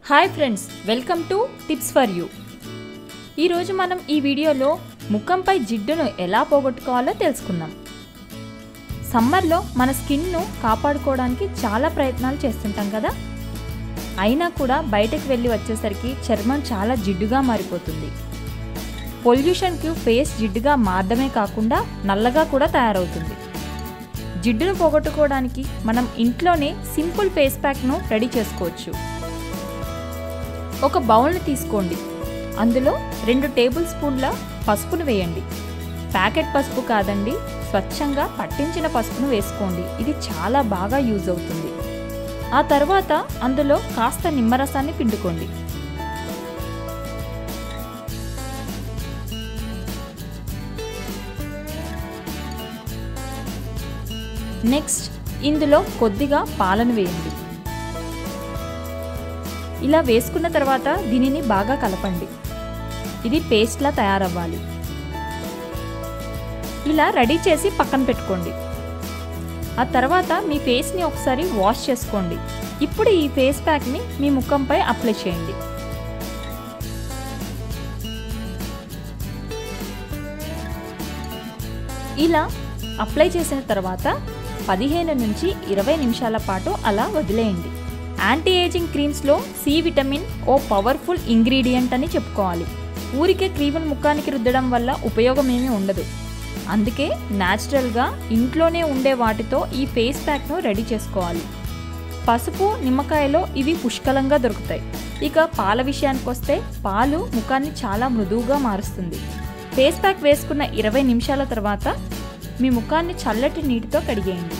hi friends welcome to tips for you ఈరోజు మనం ఈ వీడియోలో ముఖంపై జిడ్డును ఎలా పోగొట్టుకోవాలో తెలుసుకుందాం సమ్మర్లో మన స్కిన్ను కాపాడుకోవడానికి చాలా ప్రయత్నాలు చేస్తుంటాం కదా అయినా కూడా బయటకు వెళ్ళి వచ్చేసరికి చర్మం చాలా జిడ్డుగా మారిపోతుంది పొల్యూషన్కి ఫేస్ జిడ్డుగా మారడమే కాకుండా నల్లగా కూడా తయారవుతుంది జిడ్డును పోగొట్టుకోవడానికి మనం ఇంట్లోనే సింపుల్ ఫేస్ ప్యాక్ను రెడీ చేసుకోవచ్చు ఒక బౌల్ని తీసుకోండి అందులో రెండు టేబుల్ స్పూన్ల పసుపును వేయండి ప్యాకెట్ పసుపు కాదండి స్వచ్ఛంగా పట్టించిన పసుపును వేసుకోండి ఇది చాలా బాగా యూజ్ అవుతుంది ఆ తర్వాత అందులో కాస్త నిమ్మరసాన్ని పిండుకోండి నెక్స్ట్ ఇందులో కొద్దిగా పాలను వేయండి ఇలా వేసుకున్న తర్వాత దీనిని బాగా కలపండి ఇది పేస్ట్లా తయారవ్వాలి ఇలా రెడీ చేసి పక్కన పెట్టుకోండి ఆ తర్వాత మీ ఫేస్ని ఒకసారి వాష్ చేసుకోండి ఇప్పుడు ఈ ఫేస్ ప్యాక్ని మీ ముఖంపై అప్లై చేయండి ఇలా అప్లై చేసిన తర్వాత పదిహేను నుంచి ఇరవై నిమిషాల పాటు అలా వదిలేయండి యాంటీ ఏజింగ్ క్రీమ్స్లో సి విటమిన్ ఓ పవర్ఫుల్ ఇంగ్రీడియంట్ అని చెప్పుకోవాలి ఊరికే క్రీమును ముఖానికి రుద్దడం వల్ల ఉపయోగం ఏమీ ఉండదు అందుకే న్యాచురల్గా ఇంట్లోనే ఉండే వాటితో ఈ ఫేస్ ప్యాక్ను రెడీ చేసుకోవాలి పసుపు నిమ్మకాయలో ఇవి పుష్కలంగా దొరుకుతాయి ఇక పాల విషయానికి వస్తే పాలు ముఖాన్ని చాలా మృదువుగా మారుస్తుంది ఫేస్ ప్యాక్ వేసుకున్న ఇరవై నిమిషాల తర్వాత మీ ముఖాన్ని చల్లటి నీటితో కడిగేయండి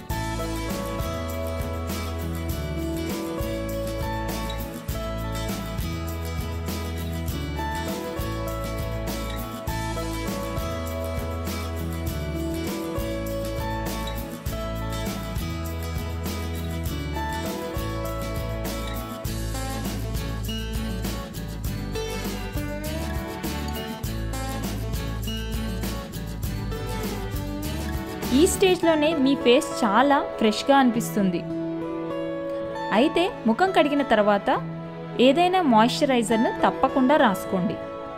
ఈ స్టేజ్లోనే మీ ఫేస్ చాలా ఫ్రెష్గా అనిపిస్తుంది అయితే ముఖం కడిగిన తర్వాత ఏదైనా మాయిశ్చరైజర్ను తప్పకుండా రాసుకోండి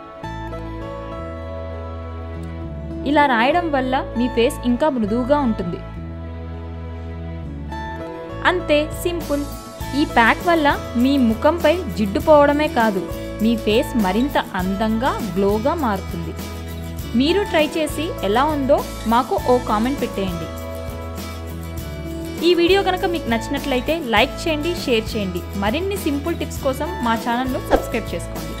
ఇలా రాయడం వల్ల మీ ఫేస్ ఇంకా మృదువుగా ఉంటుంది అంతే సింపుల్ ఈ ప్యాక్ వల్ల మీ ముఖంపై జిడ్డు పోవడమే కాదు మీ ఫేస్ మరింత అందంగా గ్లోగా మారుతుంది మీరు ట్రై చేసి ఎలా ఉందో మాకు ఓ కామెంట్ పెట్టేయండి ఈ వీడియో కనుక మీకు నచ్చినట్లయితే లైక్ చేయండి షేర్ చేయండి మరిన్ని సింపుల్ టిప్స్ కోసం మా ఛానల్ను సబ్స్క్రైబ్ చేసుకోండి